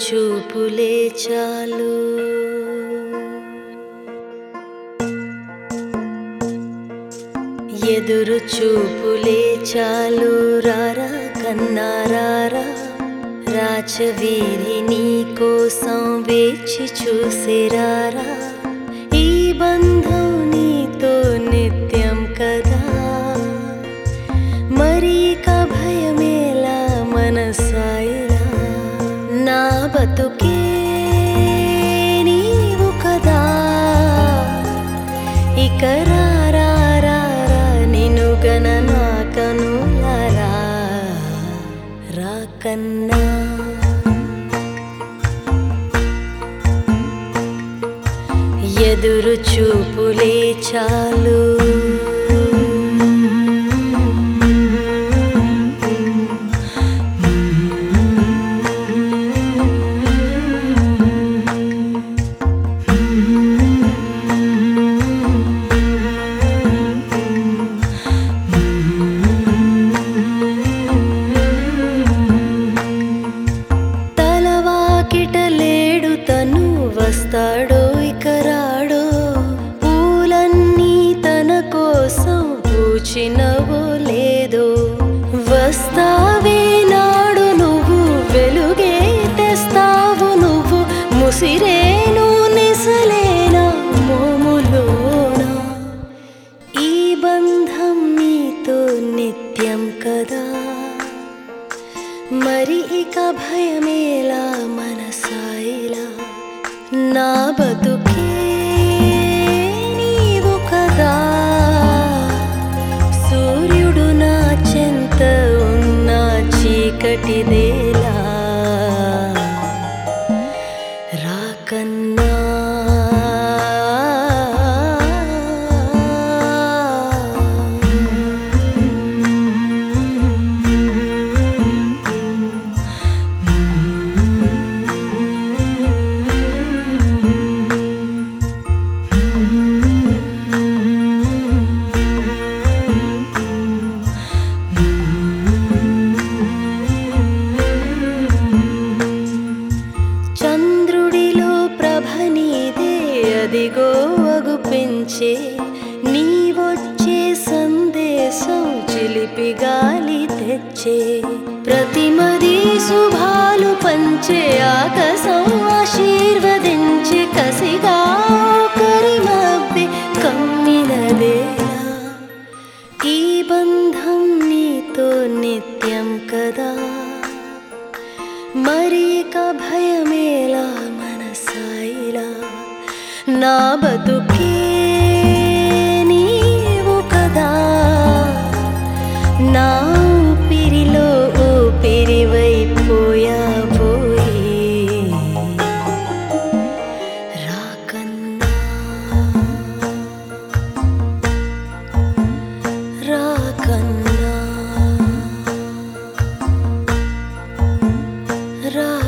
చూపులే చాలు ఎదురు చూపులే చాలు రారా కన్నారారా రాచవీరి నీ కోసం వేచి చూసేరారా ఈ బంధం నీతో నిత్యం కదా మరి ఇక భయమేలా మనసాయిలా నా బతుకే నీవు కదా ఇక రా రా రా రా నిన్ను గన నా కనులారా రా కన్నా ఎదురు చూపులే చాలు తలవాకిట లేడు తను వస్తాడో ఇక రాడో పూలన్నీ తన కోసం పూచినవో లేదో వస్తావే నాడు నువ్వు వెలుగే తెస్తావు నువ్వు ముసిరేను నిసలేనా మోములోనా ఈ బంధం నీతో నిత్యం కదా మరి ఇక భయమేలా మనసాయిలా నా బతుకే నీవు కదా సూర్యుడు నా చెంత ఉన్న చీకటిదేలా రాకన్నా చంద్రుడిలో ప్రభ నీదే అదిగో అగుపించే నీవొచ్చే సందేశం చిలిపి గాలి తెచ్చే ప్రతిమది శుభాలు పంచే ఆకాశం ఆశీర్వదించే కసిగా కరిమబ్బి కమ్మినదేలా ఈ బంధం నీతో నిత్యం కదా మరి ఇక భయమేలా మనసాయిలా నా బతుకే నీవు కదా నా ఊపిరిలో ఊపిరివైపోయాబోయి రాకన్నా రాకన్నా రా